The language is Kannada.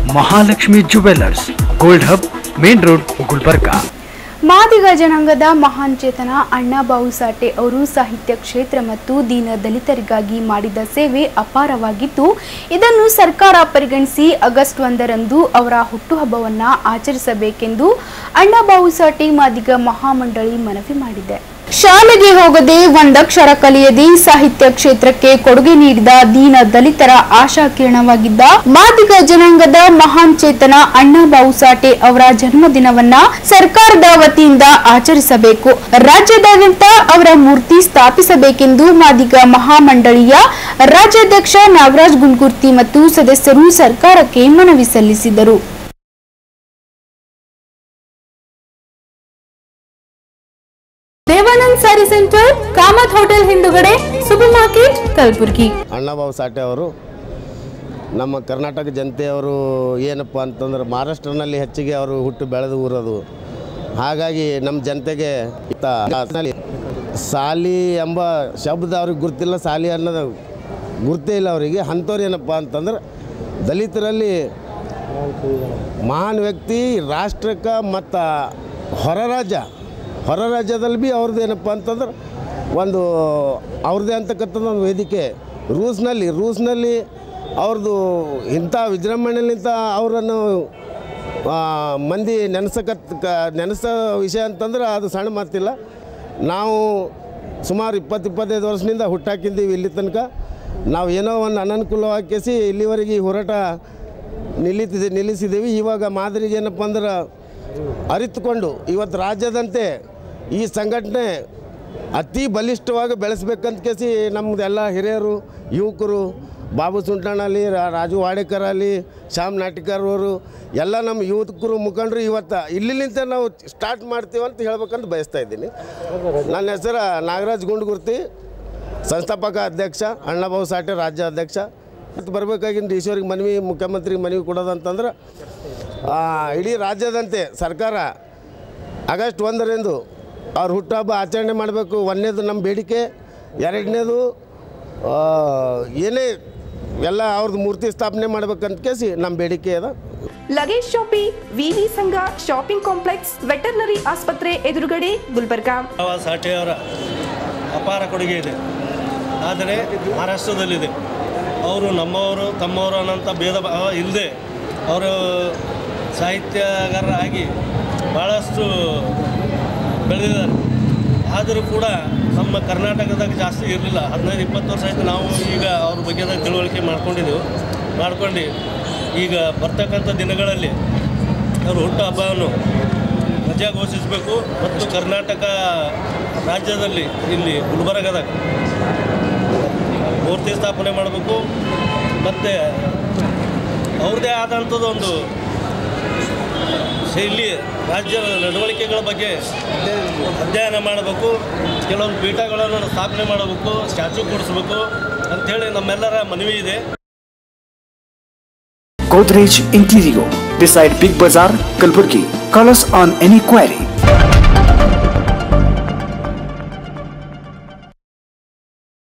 Mahalakshmi jewellers gold hub main road Gulbarga Madiga ಜನಾಂಗದ ಮಹಾನ್ ಚೇತನ ಅಣ್ಣಾಬಾವು ಸಾಟೆ ಅವರು ಸಾಹಿತ್ಯ ಕ್ಷೇತ್ರ ಮತ್ತು ದೀನ ದಲಿತರಿಗಾಗಿ ಮಾಡಿದ ಸೇವೆ ಅಪಾರವಾಗಿದ್ದು ಇದನ್ನು ಸರ್ಕಾರ ಪರಿಗಣಿಸಿ ಆಗಸ್ಟ್ ಒಂದರಂದು ಅವರ ಹುಟ್ಟುಹಬ್ಬವನ್ನ ಆಚರಿಸಬೇಕೆಂದು ಅಣ್ಣಾಬಾವು ಸಾಟೆ ಮಾದಿಗ ಮಹಾಮಂಡಳಿ ಮನವಿ ಮಾಡಿದೆ ಶಾಲೆಗೆ ಹೋಗದೆ ಒಂದಕ್ಷರ ಕಲಿಯದೆ ಸಾಹಿತ್ಯ ಕ್ಷೇತ್ರಕ್ಕೆ ಕೊಡುಗೆ ನೀಡಿದ ದೀನ ದಲಿತರ ಆಶಾ ಕಿರಣವಾಗಿದ್ದ ಮಾದಿಗ ಜನಾಂಗದ ಮಹಾನ್ ಚೇತನ ಅಣ್ಣಾಬಾವು ಸಾಟೆ ಅವರ ಜನ್ಮದಿನವನ್ನ ಸರ್ಕಾರದ ವತಿಯಿಂದ ಆಚರಿಸಬೇಕು ರಾಜ್ಯದಾದ್ಯಂತ ಅವರ ಮೂರ್ತಿ ಸ್ಥಾಪಿಸಬೇಕೆಂದು ಮಾದಿಗ ಮಹಾಮಂಡಳಿಯ ರಾಜ್ಯಾಧ್ಯಕ್ಷ ನಾಗರಾಜ್ ಗುಂಡ್ಗುರ್ತಿ ಮತ್ತು ಸದಸ್ಯರು ಸರ್ಕಾರಕ್ಕೆ ಮನವಿ ಸಲ್ಲಿಸಿದರು ದೇವಾನಂದ್ ಸ್ಯಾರಿ ಸೆಂಟರ್ ಕಾಮತ್ ಹೋಟೆಲ್ ಹಿಂದುಗಡೆ ಸೂಪರ್ ಮಾರ್ಕೆಟ್ ಕಲಬುರಗಿ ಅಣ್ಣಾಬಾಬು ಸಾಟೆ ಅವರು ನಮ್ಮ ಕರ್ನಾಟಕ ಜನತೆಯವರು ಏನಪ್ಪ ಅಂತಂದ್ರೆ ಮಹಾರಾಷ್ಟ್ರನಲ್ಲಿ ಹೆಚ್ಚಿಗೆ ಅವರು ಹುಟ್ಟು ಬೆಳೆದು ಊರದು ಹಾಗಾಗಿ ನಮ್ಮ ಜನತೆಗೆ ಇತ್ತ ನಲ್ಲಿ ಸಾಲಿ ಎಂಬ ಶಬ್ದ ಅವ್ರಿಗೆ ಗುರ್ತಿಲ್ಲ ಸಾಲಿ ಅನ್ನೋದು ಗುರ್ತೇ ಇಲ್ಲ ಅವರಿಗೆ ಅಂಥವ್ರು ಏನಪ್ಪ ಅಂತಂದ್ರೆ ದಲಿತರಲ್ಲಿ ಮಹಾನ್ ವ್ಯಕ್ತಿ ರಾಷ್ಟ್ರಕ್ಕೆ ಮತ್ತು ಹೊರ ರಾಜ್ಯ ಹೊರ ರಾಜ್ಯದಲ್ಲಿ ಭೀ ಅವ್ರದ್ದು ಏನಪ್ಪ ಅಂತಂದ್ರೆ ಒಂದು ಅವ್ರದ್ದೇ ಅಂತಕ್ಕಂಥದ್ದು ಒಂದು ವೇದಿಕೆ ರೂಸ್ನಲ್ಲಿ ರೂಸ್ನಲ್ಲಿ ಅವ್ರದ್ದು ಇಂಥ ವಿಜೃಂಭಣೆಲಿಂತ ಅವರನ್ನು ಆ, ಮಂದಿ ನೆನೆಸಕತ್ ಕ ನೆನೆಸೋ ವಿಷಯ ಅಂತಂದ್ರೆ ಅದು ಸಣ್ಣ ಮಾತಿಲ್ಲ ನಾವು ಸುಮಾರು ಇಪ್ಪತ್ತು ಇಪ್ಪತ್ತೈದು ವರ್ಷದಿಂದ ಹುಟ್ಟಾಕಿದ್ದೀವಿ ಇಲ್ಲಿ ತನಕ ನಾವು ಏನೋ ಒಂದು ಅನನುಕೂಲವಾಗಿಸಿ ಇಲ್ಲಿವರೆಗೆ ಈ ಹೋರಾಟ ನಿಲ್ಲಿಸಿದೆ ನಿಲ್ಲಿಸಿದ್ದೀವಿ ಇವಾಗ ಮಾದರಿಗೆ ಏನಪ್ಪ ಅಂದ್ರೆ ಅರಿತುಕೊಂಡು ಇವತ್ತು ರಾಜ್ಯದಂತೆ ಈ ಸಂಘಟನೆ ಅತಿ ಬಲಿಷ್ಠವಾಗಿ ಬೆಳೆಸ್ಬೇಕಂತ ಕೇಸಿ ನಮ್ಮದೆಲ್ಲ ಹಿರಿಯರು ಯುವಕರು ಬಾಬು ಸುಂಟಣ್ಣ ಅಲ್ಲಿ ರಾ- ರಾಜು ವಾಡೇಕರ್ ಅಲ್ಲಿ ಶ್ಯಾಮ್ ನಾಟಿಕರ್ ಅವರು ಎಲ್ಲ ನಮ್ಮ ಯುವಕರು ಮುಖಂಡರು ಇವತ್ತು ಇಲ್ಲಿಂದ ನಾವು ಸ್ಟಾರ್ಟ್ ಮಾಡ್ತೀವಿ ಅಂತ ಹೇಳ್ಬೇಕಂತ ಬಯಸ್ತಾ ಇದ್ದೀನಿ ನನ್ನ ಹೆಸರು ನಾಗರಾಜ್ ಗುಂಡ್ಗುರ್ತಿ ಸಂಸ್ಥಾಪಕ ಅಧ್ಯಕ್ಷ ಅಣ್ಣಾಬಾಬು ಸಾಟೆ ರಾಜ್ಯ ಅಧ್ಯಕ್ಷ ಮತ್ತು ಬರಬೇಕಾಗಿಂದ ಈಶ್ವರಿಗೆ ಮನವಿ ಮುಖ್ಯಮಂತ್ರಿಗೆ ಮನವಿ ಕೊಡೋದಂತಂದ್ರೆ ಆ, ಇಡೀ ರಾಜ್ಯದಂತೆ ಸರ್ಕಾರ ಆಗಸ್ಟ್ ಒಂದರಂದು ಅವ್ರ ಹುಟ್ಟುಹಬ್ಬ ಆಚರಣೆ ಮಾಡಬೇಕು ಒಂದನೇದು ನಮ್ಮ ಬೇಡಿಕೆ ಎರಡನೇದು ಆ, ಏನೇ ಎಲ್ಲ ಅವ್ರದ್ದು ಮೂರ್ತಿ ಸ್ಥಾಪನೆ ಮಾಡ್ಬೇಕಂತ ಕೇಸಿ ನಮ್ಮ ಬೇಡಿಕೆ ಅದ ಲಗೇಜ್ ಶಾಪಿ ವಿವಿ ಸಂಘ ಶಾಪಿಂಗ್ ಕಾಂಪ್ಲೆಕ್ಸ್ ವೆಟರ್ನರಿ ಆಸ್ಪತ್ರೆ ಎದುರುಗಡೆ ಗುಲ್ಬರ್ಗಾ ಬಾಬಾ ಸಾಠೆ ಅವರ ಅಪಾರ ಕೊಡುಗೆ ಇದೆ ಆದರೆ ಮಹಾರಾಷ್ಟ್ರದಲ್ಲಿದೆ ಅವರು ನಮ್ಮವರು ತಮ್ಮವರು ಅನ್ನೋಂಥ ಭೇದ ಭಾವ ಇಲ್ಲದೆ ಅವರು ಸಾಹಿತ್ಯಗಾರರಾಗಿ ಭಾಳಷ್ಟು ಬೆಳೆದಿದ್ದಾರೆ ಆದರೂ ಕೂಡ ನಮ್ಮ ಕರ್ನಾಟಕದಾಗ ಜಾಸ್ತಿ ಇರಲಿಲ್ಲ ಹದಿನೈದು ಇಪ್ಪತ್ತು ವರ್ಷ ಆಯಿತು ನಾವು ಈಗ ಅವ್ರ ಬಗ್ಗೆದಾಗ ತಿಳುವಳಿಕೆ ಮಾಡ್ಕೊಂಡಿದ್ದೆವು ಮಾಡ್ಕೊಂಡು ಈಗ ಬರ್ತಕ್ಕಂಥ ದಿನಗಳಲ್ಲಿ ಅವರು ಹುಟ್ಟು ಹಬ್ಬವನ್ನು ರಜೆ ಘೋಷಿಸಬೇಕು ಮತ್ತು ಕರ್ನಾಟಕ ರಾಜ್ಯದಲ್ಲಿ ಇಲ್ಲಿ ಗುಲ್ಬರ್ಗದಾಗ ಮೂರ್ತಿ ಸ್ಥಾಪನೆ ಮಾಡಬೇಕು ಮತ್ತು ಅವ್ರದ್ದೇ ಆದಂಥದ್ದು ಒಂದು ಶೈಲಿ ರಾಜ್ಯದ ನಡವಳಿಕೆಗಳ ಬಗ್ಗೆ ಅಧ್ಯಯನ ಮಾಡಬೇಕು ಕೆಲವೊಂದು ಪೀಠಗಳನ್ನು ಸ್ಥಾಪನೆ ಮಾಡಬೇಕು ಸ್ಟ್ಯಾಚು ಕೊಡಿಸ್ಬೇಕು ಅಂಥೇಳಿ ನಮ್ಮೆಲ್ಲರ ಮನವಿ ಇದೆ Godrej Interior beside Big Bazaar, Kalburgi. Call us on any query.